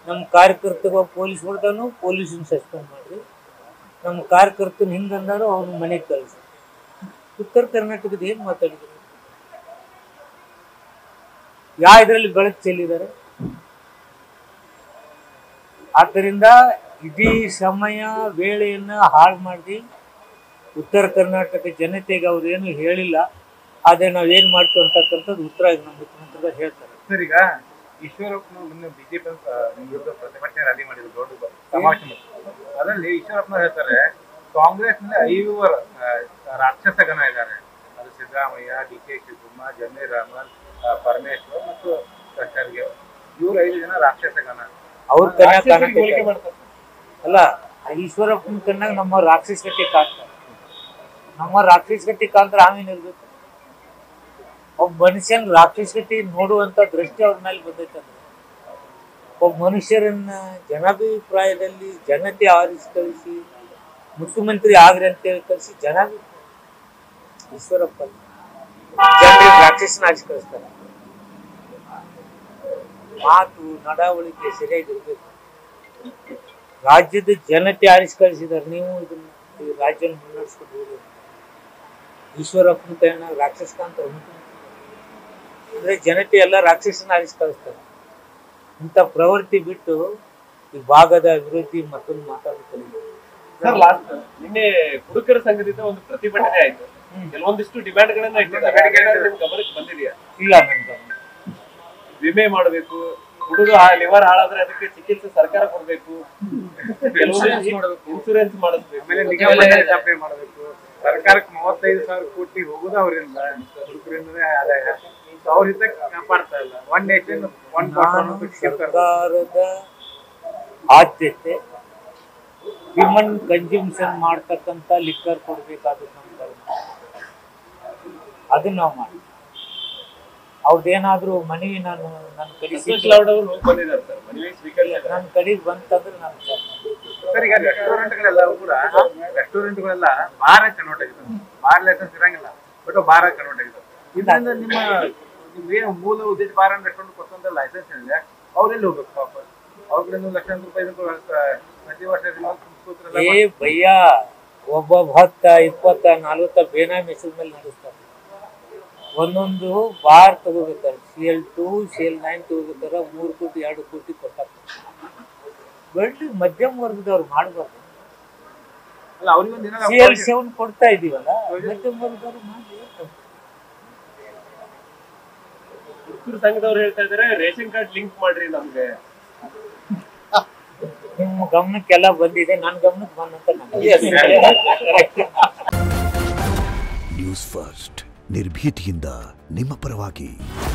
ನಮ್ಮ ಕಾರ್ಯಕರ್ತಗ police ಹೊಡೆದನು ಪೊಲೀಸನ್ನ suspend ಮಾಡಿ ನಮ್ಮ ಕಾರ್ಯಕರ್ತನ ಹಿಂಗಂದಾರು ಅವ್ನ ಮನೆಗೆ ಕಳಿಸಿ ಉತ್ತರ ಕರ್ನಾಟಕದ ಏನು ಮಾತಾಡಿದ್ರು ಯಾವ ಇದರಲ್ಲಿ ಬೆಳಕು ಚೆಲ್ಲಿದ್ದಾರೆ ಆದ್ದರಿಂದ ಇಡೀ ಸಮಯ ವೇಳೆಯನ್ನ ಹಾಳು ಮಾಡಿ ಉತ್ತರ ಕರ್ನಾಟಕ ಜನತೆಗೆ ಅವ್ರೇನು ಹೇಳಿಲ್ಲ ಆದ್ರೆ ನಾವೇನ್ ಮಾಡ್ತೀವಿ ಅಂತಕ್ಕಂಥದ್ದು ಉತ್ತರ ಈಗ ನಮ್ಮ ಮುಖ್ಯಮಂತ್ರಿಗಳು ಹೇಳ್ತಾರೆ ಸರ್ ಈಗ ಈಶ್ವರಪ್ಪನ ಮೊನ್ನೆ ಬಿಜೆಪಿ ನಿಮ್ ವಿರುದ್ಧ ಪ್ರತಿಭಟನೆ ರ್ಯಾಲಿ ಮಾಡಿದ್ರು ದೊಡ್ಡ ಸಮಾವೇಶ ಮಾಡಿದ್ರು. ಅದರಲ್ಲಿ ಈಶ್ವರಪ್ಪನ ಹೇಳ್ತಾರೆ ಕಾಂಗ್ರೆಸ್ ನಲ್ಲಿ ಐವರು ಆ, ರಾಕ್ಷಸ ಗಣ ಇದ್ದಾರೆ ಅದು ಸಿದ್ದರಾಮಯ್ಯ ಡಿ ಕೆ ಶಿವಕುಮಾರ್ ಜಮೀರ್ ಅಹಮದ್ ಆ, ಪರಮೇಶ್ವರ್ ಮತ್ತು ಖರ್ಗೆ ಇವ್ರು ಐದು ಜನ ರಾಕ್ಷಸ ಗಣ ಅವ್ರ ಕನ್ನ ರಾಕ್ಷಸರಿಗೆ ಹೋಲಿಕೆ ಕಾಣಕ್ಕೆ ಮಾಡ್ತಾರೆ ಅಲ್ಲ ಈಶ್ವರಪ್ಪನ ಕಣ್ಣಾಗ ನಮ್ಮ ರಾಕ್ಷಸ ಗಟ್ಟಿ ಕಾಣ್ತಾರೆ ನಮ್ಮ ರಾಕ್ಷಸ ಗಟ್ಟಿ ಕಾಂತ್ರ ಆಮೇಲೆ ಒಬ್ಬ ಮನುಷ್ಯನ ರಾಕ್ಷಸ ಗಟ್ಟಿ ನೋಡುವಂತ ದೃಷ್ಟಿ ಅವ್ರ ಮೇಲೆ ಬಂದೈತಂದ್ರೆ ಒಬ್ಬ ಮನುಷ್ಯರನ್ನ ಜನಾಭಿಪ್ರಾಯದಲ್ಲಿ ಜನತೆ ಆರಿಸಿ ಕಳಿಸಿ ಮುಖ್ಯಮಂತ್ರಿ ಆಗ್ರಿ ಅಂತೇಳಿ ಕಳಿಸಿ ಜನ ಈಶ್ವರಪ್ಪ ಜನರಿಗೆ ರಾಕ್ಷಸನ ಆರಿಸಿ ಕಳಿಸ್ತಾರೆ ಮಾತು ನಡವಳಿಕೆ ಸರಿಯಾಗಿರ್ಬೇಕು ರಾಜ್ಯದ ಜನತೆ ಆರಿಸಿ ಕಳಿಸಿದಾರೆ ನೀವು ಇದನ್ನ ಈ ರಾಜ್ಯನ ಮುನ್ನಡೆಸ್ಕೊಂಡು ಹೋಗಿ ಈಶ್ವರಪ್ಪನ ಕೈನ ರಾಕ್ಷಸ ಅಂತ ಅಂದ್ರೆ ಜನತೆ ಎಲ್ಲ ರಾಕ್ಷಸನ ಆರಿಸಿ ಕಳಿಸ್ತಾರೆ ಇಂಥ ಪ್ರವೃತ್ತಿ ಬಿಟ್ಟು ಈ ಭಾಗದ ಅಭಿವೃದ್ಧಿ ಮತ್ತೊಂದು ಮಾತಾಡ್ತಾರೆ ಸರ್ ಲಾಸ್ಟ್ ನಿನ್ನೆ ಹುಡುಗರ ಸಂಘದಿಂದ ಒಂದು ಪ್ರತಿಭಟನೆ ಆಯ್ತು ಕೆಲವೊಂದಿಷ್ಟು ಡಿಮ್ಯಾಂಡ್ ಗಳನ್ನ ಇಟ್ಟಿದ್ದಾರೆ ಆ ಡಿಮ್ಯಾಂಡ್ ನಿಮ್ ಗಮನಕ್ಕೆ ಬಂದಿದೆಯಾ ಇಲ್ಲ ನನ್ಗೆ ವಿಮೆ ಮಾಡಬೇಕು ಹುಡುಗ ಲಿವರ್ ಹಾಳಾದ್ರೆ ಅದಕ್ಕೆ ಚಿಕಿತ್ಸೆ ಸರ್ಕಾರ ಕೊಡ್ಬೇಕು ಕೆಲವೊಂದು ಇನ್ಸೂರೆನ್ಸ್ ಮಾಡಿಸ್ಬೇಕು ಆಮೇಲೆ ನಿಗಮ ಮಂಡಳಿ ಸ್ಥಾಪನೆ ಮಾಡಬೇಕು ಸರ್ಕಾರಕ್ಕೆ ಮೂವತ್ತೈದು ಸಾವಿರ ಕೋಟಿ ಹೋಗೋದು ಅವರಿಂದ ಹುಡುಗರಿಂದನೇ ಆದಾಯ So ಅವ್ರ ಹಿತ ಕಾಪಾಡ್ತಾ ಇಲ್ಲ ಒನ್ ನೇಷನ್ ಒನ್ ನಾನು ಸರ್ಕಾರದ ಆದ್ಯತೆ ಹ್ಯೂಮನ್ ಕನ್ಸ್ಯೂಮ್ಷನ್ ಮಾಡ್ತಕ್ಕಂಥ ಲಿಕ್ಕರ್ ಕೊಡ್ಬೇಕಾದ್ರೆ ನಮ್ಮ ಧರ್ಮ ಅದನ್ನ ನಾವು ಮಾಡಿ ಅವ್ರದ್ದೇನಾದ್ರೂ ಮನವಿ ನಾನು ನನ್ನ ಕಡೆ ಸಂತೋಷ್ ಲಾಡ್ ಅವರು ಹೋಗಿ ಬಂದಿದ್ದಾರೆ ಸರ್ ಮನವಿ ಸ್ವೀಕರಿಸಿದ್ದಾರೆ ನನ್ನ ಕಡೆಗೆ ಬಂತಂದ್ರೆ ನಾನು ಸರ್ ಈಗ ರೆಸ್ಟೋರೆಂಟ್ಗಳೆಲ್ಲ ಕೂಡ ರೆಸ್ಟೋರೆಂಟ್ಗಳೆಲ್ಲ ಬಾರ್ ಕನ್ವರ್ಟ್ ಆಗಿದೆ ಬಾರ್ ಲೈಸೆನ್ಸ್ ಇರಂಗಿಲ್ಲ ಬಟ್ ಬಾರ್ ಕನ್ವರ್ಟ್ ಆಗಿದೆ ಇದರಿಂದ ನಿಮ್ಮ ನಿಮ್ಗೆ ಮೂಲ ಉದ್ದೇಶ ಬಾರ್ ಅಂಡ್ ರೆಸ್ಟೋರೆಂಟ್ ಕೊಟ್ಟಂತ ಲೈಸೆನ್ಸ್ ಇದೆ ಅವ್ರೆಲ್ಲಿ ಹೋಗ್ಬೇಕು ಪಾಪ ಅವ್ರ ಕಡೆಯಿಂದ ಲಕ್ಷಾಂತರ ರೂಪಾಯಿ ಇದಕ್ಕೆ ಪ್ರತಿ ವರ್ಷ ಕೂತ್ರಲ್ಲ ಏ ಭಯ್ಯ ಒಬ್ಬೊಬ್ಬ ಹತ್ತ ಇಪ್ಪತ್ತ ನಲ್ವತ್ತ ಬೇನಾಮಿ ಹೆಸರು ಮೇಲೆ ನಡೆಸ್ತಾರೆ ಒಂದೊಂದು ಬಾರ್ ತಗೋಬೇಕಾರೆ C L two C L nine ತಗೋಬೇಕಾರೆ ಮೂರು ಕೋಟಿ ಎರಡು ಕೋಟಿ ಕೊಟ್ಟಾರ ಬೆಳ್ಳಿ ಮಧ್ಯಮ ವರ್ಗದವ್ರು ಮಾಡ್ಬಾರ್ದು ಅಲ್ಲ ಅವ್ರಿಗೊಂದು ದಿನ ಸಿ ಎಲ್ ಸೆವೆನ್ ಕೊಡ್ತಾ ಇದೀವಲ್ಲ ಮಧ್ಯಮ ವರ್ಗದವ್ರು ಮಾಡಿ ಹುಡುಗರ ಸಂಘದವ್ರು ಹೇಳ್ತಾ ಇದಾರೆ ರೇಷನ್ ಕಾರ್ಡ್ ಲಿಂಕ್ ಮಾಡ್ರಿ ನಮ್ಗೆ ನಿಮ್ಮ ಗಮನಕ್ಕೆಲ್ಲ ಬಂದಿದೆ ನನ್ನ ಗಮನಕ್ಕೆ ಬಂದಂತ ನನಗೆ ನ್ಯೂಸ್ ಫಸ್ಟ್ ನಿರ್ಭೀತಿಯಿಂದ ನಿಮ್ಮ ಪರವಾಗಿ